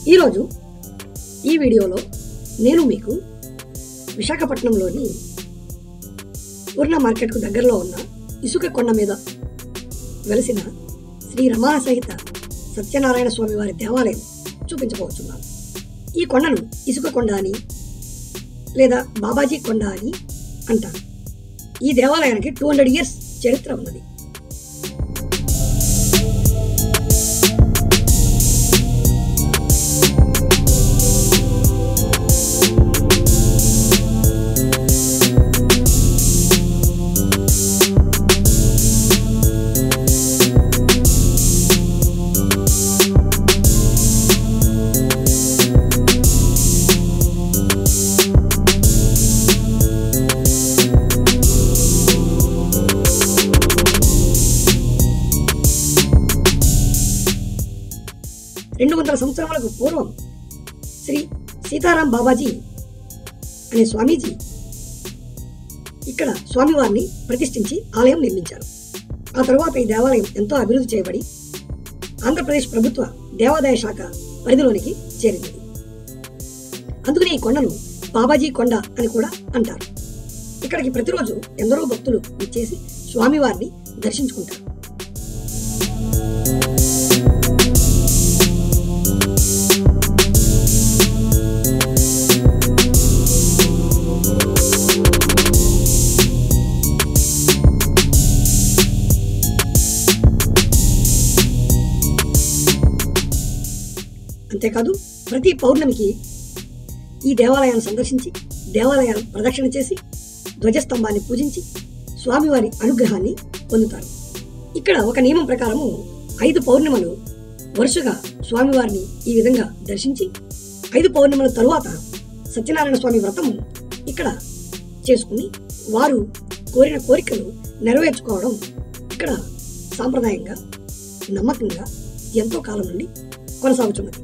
ఈరోజు ఈ వీడియోలో నేను మీకు విశాఖపట్నంలోని పూర్ణ మార్కెట్కు దగ్గరలో ఉన్న ఇసుక కొండ మీద వెలసిన శ్రీ రమా సహిత సత్యనారాయణ స్వామి వారి దేవాలయం చూపించబోతున్నాను ఈ కొండను ఇసుక కొండ అని లేదా బాబాజీ కొండ అని అంటారు ఈ దేవాలయానికి టూ హండ్రెడ్ ఇయర్స్ చరిత్ర ఉన్నది రెండు వందల సంవత్సరాలకు పూర్వం శ్రీ సీతారాం బాబాజీ అనే స్వామీజీ ఇక్కడ స్వామివారిని ప్రతిష్ఠించి ఆలయం నిర్మించారు ఆ తరువాత ఈ దేవాలయం ఎంతో అభివృద్ధి చేయబడి ఆంధ్రప్రదేశ్ ప్రభుత్వ దేవాదాయ శాఖ పరిధిలోనికి చేరింది అందుకని ఈ కొండను బాబాజీ కొండ అని కూడా అంటారు ఇక్కడికి ప్రతిరోజు ఎందరో భక్తులు ఇచ్చేసి స్వామివారిని దర్శించుకుంటారు అంతేకాదు ప్రతి పౌర్ణమికి ఈ దేవాలయాన్ని సందర్శించి దేవాలయాన్ని ప్రదక్షిణ చేసి ధ్వజస్తంభాన్ని పూజించి స్వామివారి అనుగ్రహాన్ని పొందుతారు ఇక్కడ ఒక నియమం ప్రకారము ఐదు పౌర్ణిమలు వరుసగా స్వామివారిని ఈ విధంగా దర్శించి ఐదు పౌర్ణిమల తరువాత సత్యనారాయణ స్వామి వ్రతం ఇక్కడ చేసుకుని వారు కోరిన కోరికలు నెరవేర్చుకోవడం ఇక్కడ సాంప్రదాయంగా నమ్మకంగా ఎంతో కాలం నుండి కొనసాగుతున్నది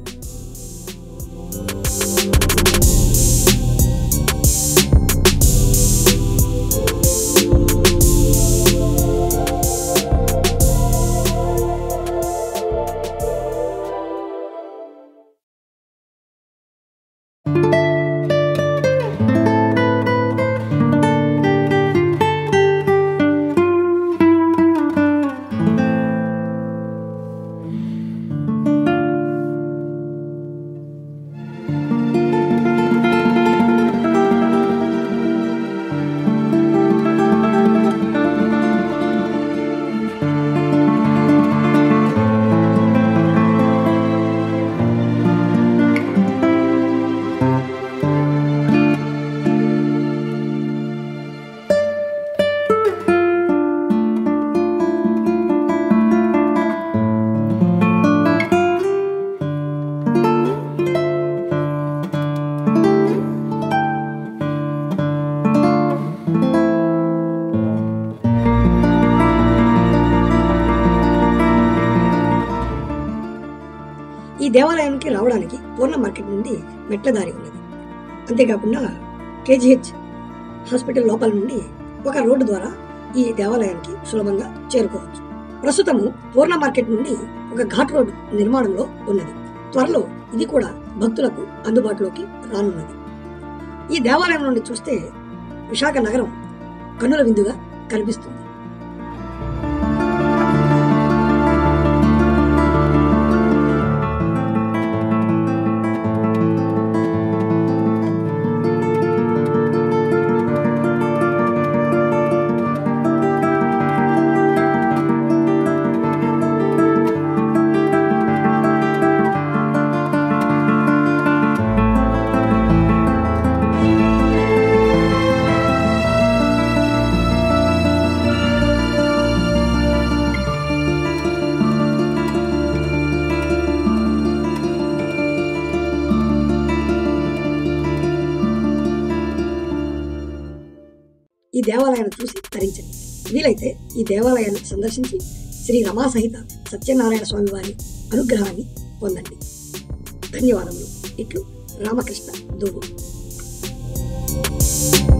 ఈ దేవాలయానికి రావడానికి పూర్ణ మార్కెట్ నుండి మెట్ల దారి ఉన్నది అంతేకాకుండా కేజీహెచ్ హాస్పిటల్ లోపల నుండి ఒక రోడ్డు ద్వారా ఈ దేవాలయానికి సులభంగా చేరుకోవచ్చు ప్రస్తుతము పూర్ణ మార్కెట్ నుండి ఒక ఘాట్ రోడ్ నిర్మాణంలో ఉన్నది త్వరలో ఇది కూడా భక్తులకు అందుబాటులోకి రానున్నది ఈ దేవాలయం నుండి చూస్తే విశాఖ నగరం కన్నుల విందుగా కనిపిస్తుంది ఈ దేవాలయాన్ని చూసి తరించండి వీలైతే ఈ దేవాలయాన్ని సందర్శించి శ్రీ రమా సహిత సత్యనారాయణ స్వామి వారి అనుగ్రహాన్ని పొందండి ధన్యవాదములు ఇట్లు రామకృష్ణ దూగు